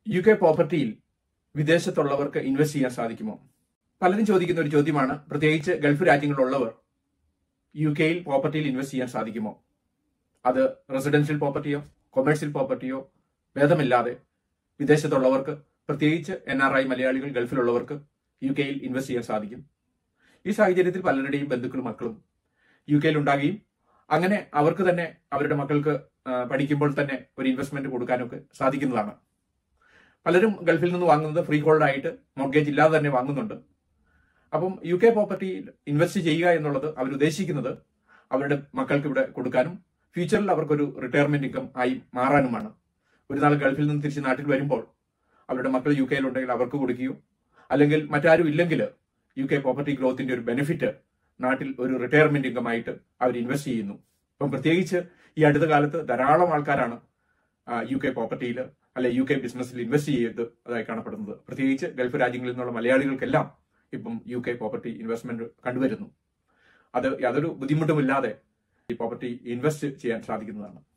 U K പ്രോപ്പർട്ടിയിൽ വിദേശത്തുള്ളവർക്ക് invest ചെയ്യാൻ സാധിക്കുമോ പലരും ചോദിക്കുന്ന ഒരു ചോദ്യമാണ് പ്രത്യേകിച്ച് ഗൾഫ് രാജ്യങ്ങളിലുള്ളവർ യു കെയിൽ പ്രോപ്പർട്ടിയിൽ ഇൻവെസ്റ്റ് ചെയ്യാൻ സാധിക്കുമോ അത് റെസിഡൻഷ്യൽ പ്രോപ്പർട്ടിയോ കൊമേഴ്സ്യൽ പ്രോപ്പർട്ടിയോ ഭേദമില്ലാതെ വിദേശത്തുള്ളവർക്ക് പ്രത്യേകിച്ച് എൻ ആർ ഐ മലയാളികൾ ഗൾഫിലുള്ളവർക്ക് യു കെയിൽ ഇൻവെസ്റ്റ് ചെയ്യാൻ സാധിക്കും ഈ സാഹചര്യത്തിൽ പലരുടെയും ബന്ധുക്കളും മക്കളും യു കെയിൽ ഉണ്ടാകുകയും അങ്ങനെ അവർക്ക് തന്നെ അവരുടെ മക്കൾക്ക് ആ, പഠിക്കുമ്പോൾ തന്നെ ഒരു ഇൻവെസ്റ്റ്മെന്റ് കൊടുക്കാനൊക്കെ സാധിക്കുന്നതാണ് പലരും ഗൾഫിൽ നിന്ന് വാങ്ങുന്നത് ഫ്രീ ഹോൾഡ് ആയിട്ട് മോർഗേജ് ഇല്ലാതെ തന്നെ വാങ്ങുന്നുണ്ട് അപ്പം യു കെ പ്രോപ്പർട്ടിയിൽ ഇൻവെസ്റ്റ് ചെയ്യുക എന്നുള്ളത് അവർ ഉദ്ദേശിക്കുന്നത് അവരുടെ മക്കൾക്ക് ഇവിടെ കൊടുക്കാനും ഫ്യൂച്ചറിൽ അവർക്കൊരു റിട്ടയർമെന്റ് ഇൻകം ആയി മാറാനുമാണ് ഒരു നാൾ ഗൾഫിൽ നിന്ന് തിരിച്ച് നാട്ടിൽ വരുമ്പോൾ അവരുടെ മക്കൾ യു കെയിലുണ്ടെങ്കിൽ അവർക്ക് കൊടുക്കുകയോ അല്ലെങ്കിൽ മറ്റാരും ഇല്ലെങ്കിൽ യു കെ പ്രോപ്പർട്ടി ഗ്രോത്തിന്റെ ഒരു ബെനിഫിറ്റ് നാട്ടിൽ ഒരു റിട്ടയർമെന്റ് ഇൻകം ആയിട്ട് അവർ ഇൻവെസ്റ്റ് ചെയ്യുന്നു അപ്പം പ്രത്യേകിച്ച് ഈ അടുത്ത കാലത്ത് ധാരാളം ആൾക്കാരാണ് യു കെ പ്രോപ്പർട്ടിയിൽ അല്ലെ യു കെ ബിസിനസ്സിൽ ഇൻവെസ്റ്റ് ചെയ്ത് അതായി കാണപ്പെടുന്നത് പ്രത്യേകിച്ച് ഗൾഫ് രാജ്യങ്ങളിൽ നിന്നുള്ള മലയാളികൾക്കെല്ലാം ഇപ്പം യു കെ പ്രോപ്പർട്ടി ഇൻവെസ്റ്റ്മെന്റ് കണ്ടുവരുന്നു അത് യാതൊരു ബുദ്ധിമുട്ടുമില്ലാതെ ഈ പ്രോപ്പർട്ടി ഇൻവെസ്റ്റ് ചെയ്യാൻ സാധിക്കുന്നതാണ്